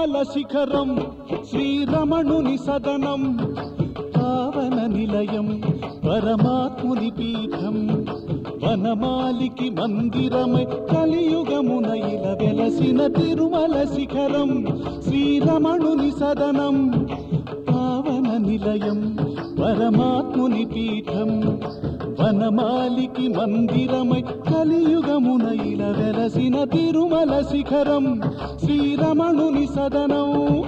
తిరుమల శిఖరం శ్రీరమణుని సదనం పావన నిలయం పరమాత్ముని పీఠం వనమాలికి మందిరమై కలియుగమున ఇల వెలసిన తిరుమల శిఖరం శ్రీరమణుని సదనం పావన నిలయం పరమాత్ముని పీఠం వనమాలికి మందిరమై కలియుగమున ఇల వెలసిన తిరుమల శిఖరం శ్రీరమణుని సదనం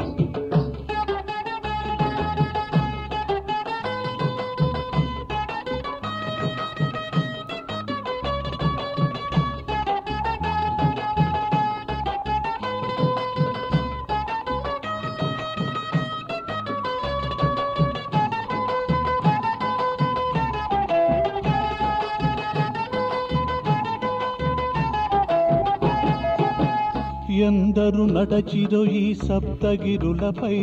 ఎందరు నడచిరో ఈ సప్తగిరులపై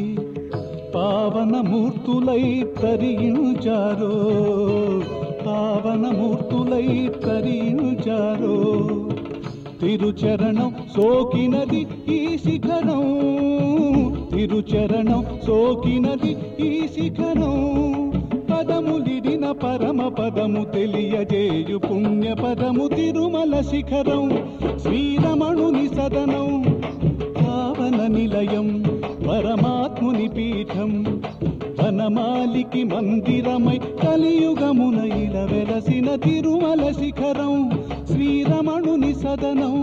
పావనమూర్తులై తరించారో పావనమూర్తులై తరించారో తిరుచరణం సోకినది ఈ శిఖరం తిరుచరణం సోకినది ఈ శిఖరం పదములిడిన పరమ పదము తెలియజేయు పుణ్య పదము తిరుమల శిఖరం శ్రీరమణుని సదనం పావన నిలయం పరమాత్ముని పీఠం వనమాలికి మందిరమై కలియుగమున ఇల వెలసిన తిరుమల శిఖరం శ్రీరమణుని సదనం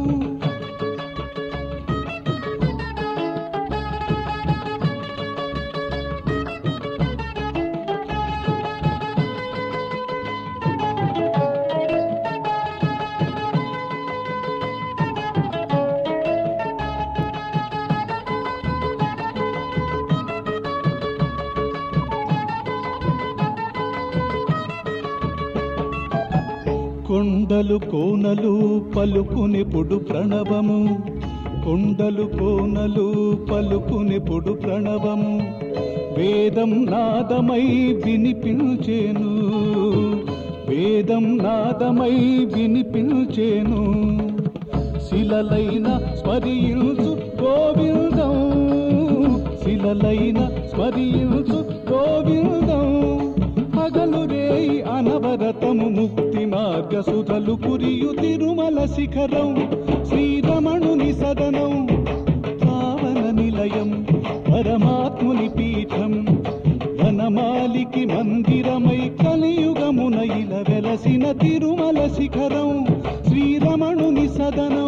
కొండలు కోనలు పలుకునెప్పుడు ప్రణవము కొండలు కోనలు పలుకునెప్పుడు ప్రణవము వేదం నాదమై వినిపించేను వేదం నాదమై వినిపించేను శిలలైన స్మరించు గోవిందం శిలలైన స్మరించు గోవిందం పగలు రేయి అనవరతము ముక్తి మార్గ సుధలు కురియు తిరుమల శిఖరం శ్రీరమణుని సదనం పావన నిలయం పరమాత్ముని పీఠం వనమాలికి మందిరమై కలియుగమున ఇల వెలసిన తిరుమల శిఖరం శ్రీరమణుని సదనం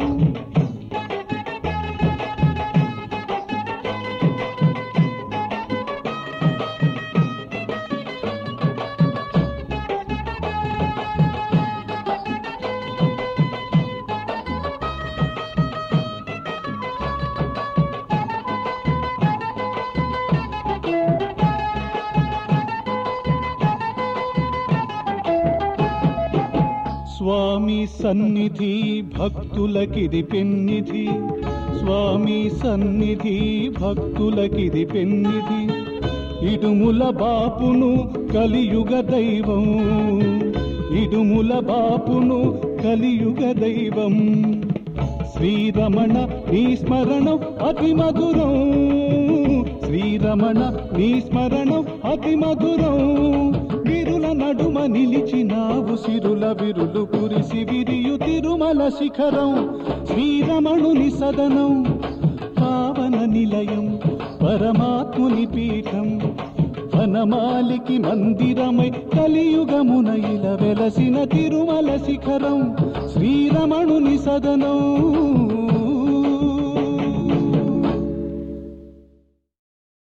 స్వామి సన్నిధి భక్తులకిది పెన్నిధి స్వామి సన్నిధి భక్తులకిది పెన్నిధి ఇడుముల బాపును కలియుగ దైవం ఇడుముల బాపును కలియుగ దైవం శ్రీరమణ నీ స్మరణం అతి మధురం శ్రీరమణ నీ స్మరణం అతి మధురం విరుల నడుమ నిలిచినావు సిరుల విరులు కురిసి విరియు తిరుమల శిఖరం శ్రీరమణుని సదనం పావన నిలయం పరమాత్ముని పీఠం వనమాలికి మందిరమై కలియుగమున ఇల వెలసిన తిరుమల శిఖరం శ్రీరమణుని సదనం